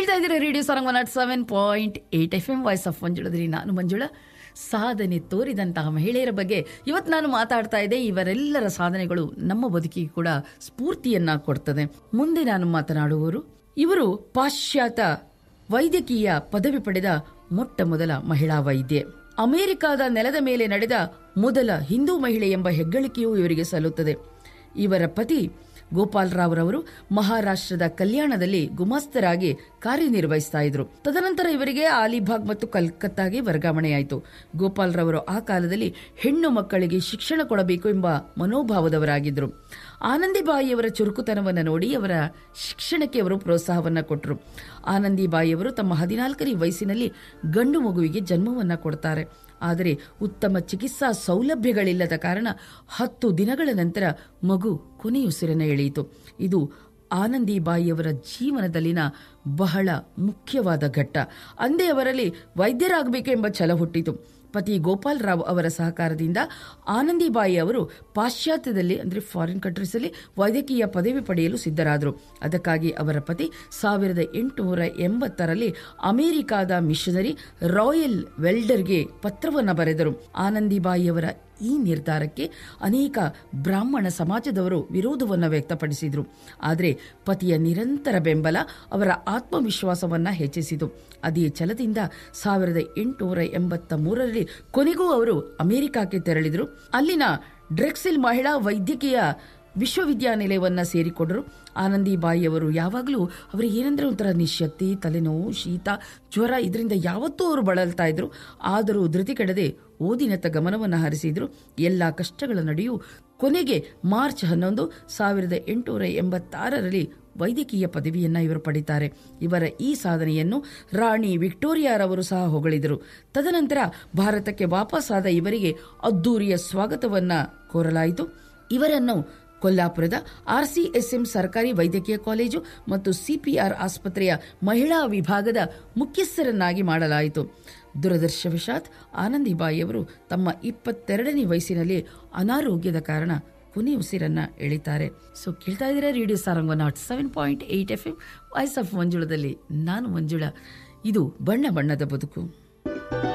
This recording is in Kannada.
ಕೇಳ್ತಾ ಇದ್ದೀರಾ radio Sarang one naught seven point eight F M voice of ಮಂಜುಳದಲ್ಲಿ ನಾನು ಮಂಜುಳ ಸಾಧನೆ ತೋರಿದಂತಹ ಮಹಿಳೆಯರ ಬಗ್ಗೆ ಇವತ್ತು ನಾನು ಮಾತಾಡ್ತಾ ಇದ್ದೆ ಇವರೆಲ್ಲರ ಸಾಧನೆಗಳು ನಮ್ಮ ಬದುಕಿಗೆ ಕೂಡ ಸ್ಫೂರ್ತಿಯನ್ನ ಕೊಡ್ತದೆ ಮುಂದೆ ನಾನು ಮಾತನಾಡುವವರು ಇವರು ಪಾಶ್ಚಾತ್ಯ ವೈದ್ಯಕೀಯ ಪದವಿ ಪಡೆದ ಮೊಟ್ಟ ಮೊದಲ ಮಹಿಳಾ ವೈದ್ಯೆ ಅಮೆರಿಕಾದ ನೆಲದ ಮೇಲೆ ನಡೆದ ಮೊದಲ ಹಿಂದೂ ಮಹಿಳೆ ಎಂಬ ಹೆಗ್ಗಳಿಕೆಯೂ ಇವರಿಗೆ ಸಲ್ಲುತ್ತದೆ ಇವರ ಪತಿ ಗೋಪಾಲ್ ರಾವ್ ರವರು ಮಹಾರಾಷ್ಟ್ರದ ಕಲ್ಯಾಣದಲ್ಲಿ ಗುಮಾಸ್ತರಾಗಿ ಕಾರ್ಯನಿರ್ವಹಿಸ್ತಾ ಇದ್ರು ತದನಂತರ ಇವರಿಗೆ ಅಲಿಬಾಗ್ ಮತ್ತು ಕಲ್ಕತ್ತಾಗೆ ವರ್ಗಾವಣೆಯಾಯಿತು ಗೋಪಾಲ್ ರವರು ಆ ಕಾಲದಲ್ಲಿ ಹೆಣ್ಣು ಮಕ್ಕಳಿಗೆ ಶಿಕ್ಷಣ ಕೊಡಬೇಕು ಎಂಬ ಮನೋಭಾವದವರಾಗಿದ್ದರು ಆನಂದಿಬಾಯಿಯವರ ಚುರುಕುತನವನ್ನು ನೋಡಿ ಅವರ ಶಿಕ್ಷಣಕ್ಕೆ ಅವರು ಪ್ರೋತ್ಸಾಹವನ್ನ ಕೊಟ್ಟರು ಆನಂದಿಬಾಯಿಯವರು ತಮ್ಮ ಹದಿನಾಲ್ಕನೇ ವಯಸ್ಸಿನಲ್ಲಿ ಗಂಡು ಮಗುವಿಗೆ ಜನ್ಮವನ್ನ ಕೊಡ್ತಾರೆ ಆದರೆ ಉತ್ತಮ ಚಿಕಿತ್ಸಾ ಸೌಲಭ್ಯಗಳಿಲ್ಲದ ಕಾರಣ ಹತ್ತು ದಿನಗಳ ನಂತರ ಮಗು ಕೊನೆಯುಸಿರನ್ನ ಎಳೆಯಿತು ಇದು ಆನಂದಿಬಾಯಿಯವರ ಜೀವನದಲ್ಲಿನ ಬಹಳ ಮುಖ್ಯವಾದ ಘಟ್ಟ ಅಂದೇ ಅವರಲ್ಲಿ ವೈದ್ಯರಾಗಬೇಕು ಎಂಬ ಛಲ ಹುಟ್ಟಿತು ಪತಿ ಗೋಪಾಲ್ ರಾವ್ ಅವರ ಸಹಕಾರದಿಂದ ಆನಂದಿಬಾಯಿ ಅವರು ಪಾಶ್ಚಾತ್ಯದಲ್ಲಿ ಅಂದರೆ ಫಾರಿನ್ ಕಂಟ್ರೀಸ್ ಅಲ್ಲಿ ವೈದ್ಯಕೀಯ ಪದವಿ ಪಡೆಯಲು ಸಿದ್ಧರಾದರು ಅದಕ್ಕಾಗಿ ಅವರ ಪತಿ ಸಾವಿರದ ಎಂಟುನೂರ ಎಂಬತ್ತರಲ್ಲಿ ಅಮೆರಿಕಾದ ಮಿಷನರಿ ರಾಯಲ್ ವೆಲ್ಡರ್ಗೆ ಪತ್ರವನ್ನು ಬರೆದರು ಆನಂದಿಬಾಯಿಯವರ ಈ ನಿರ್ಧಾರಕ್ಕೆ ಅನೇಕ ಬ್ರಾಹ್ಮಣ ಸಮಾಜದವರು ವಿರೋಧವನ್ನು ವ್ಯಕ್ತಪಡಿಸಿದರು ಆದರೆ ಪತಿಯ ನಿರಂತರ ಬೆಂಬಲ ಅವರ ಆತ್ಮವಿಶ್ವಾಸವನ್ನ ಹೆಚ್ಚಿಸಿತು ಅದೇ ಛಲದಿಂದ ಸಾವಿರದ ಎಂಟುನೂರ ಎಂಬತ್ತ ಮೂರರಲ್ಲಿ ಕೊನೆಗೂ ಅವರು ಅಮೆರಿಕಕ್ಕೆ ತೆರಳಿದರು ಅಲ್ಲಿನ ಡ್ರೆಕ್ಸಿಲ್ ಮಹಿಳಾ ವೈದ್ಯಕೀಯ ವಿಶ್ವವಿದ್ಯಾನಿಲಯವನ್ನ ಸೇರಿಕೊಂಡರು ಆನಂದಿಬಾಯಿಯವರು ಯಾವಾಗಲೂ ಅವರಿಗೆ ಏನಂದ್ರೆ ಒಂಥರ ನಿಶಕ್ತಿ ತಲೆನೋವು ಶೀತ ಜ್ವರ ಇದರಿಂದ ಯಾವತ್ತೂ ಅವರು ಬಳಲ್ತಾ ಇದ್ರು ಆದರೂ ಧೃತಿ ಕೆಡದೆ ಓದಿನತ್ತ ಗಮನವನ್ನು ಹರಿಸಿದ್ರು ಎಲ್ಲ ಕಷ್ಟಗಳ ನಡುವೆಯೂ ಕೊನೆಗೆ ಮಾರ್ಚ್ ಹನ್ನೊಂದು ಸಾವಿರದ ಎಂಟುನೂರ ಎಂಬತ್ತಾರರಲ್ಲಿ ವೈದ್ಯಕೀಯ ಪದವಿಯನ್ನ ಇವರು ಪಡಿತಾರೆ ಇವರ ಈ ಸಾಧನೆಯನ್ನು ರಾಣಿ ವಿಕ್ಟೋರಿಯಾರವರು ಸಹ ಹೊಗಳಿದರು ತದನಂತರ ಭಾರತಕ್ಕೆ ವಾಪಸ್ಸಾದ ಇವರಿಗೆ ಅದ್ದೂರಿಯ ಸ್ವಾಗತವನ್ನ ಕೋರಲಾಯಿತು ಇವರನ್ನು ಕೊಲ್ಲಾಪುರದ ಆರ್ಸಿಎಸ್ಎಂ ಸರ್ಕಾರಿ ವೈದ್ಯಕೀಯ ಕಾಲೇಜು ಮತ್ತು ಸಿಪಿಆರ್ ಆಸ್ಪತ್ರೆಯ ಮಹಿಳಾ ವಿಭಾಗದ ಮುಖ್ಯಸ್ಥರನ್ನಾಗಿ ಮಾಡಲಾಯಿತು ದುರದೃಷ್ಟವಶಾತ್ ಆನಂದಿಬಾಯಿಯವರು ತಮ್ಮ ಇಪ್ಪತ್ತೆರಡನೇ ವಯಸ್ಸಿನಲ್ಲಿ ಅನಾರೋಗ್ಯದ ಕಾರಣ ಕೊನೆ ಉಸಿರನ್ನ ಎಳಿತಾರೆ ಸೊ ಕೇಳ್ತಾ ಇದ್ದೀರಾ radio Sarang one naught seven point eight F M voice of ಮಂಜುಳದಲ್ಲಿ ನಾನು ಮಂಜುಳ ಇದು ಬಣ್ಣ ಬಣ್ಣದ ಬದುಕು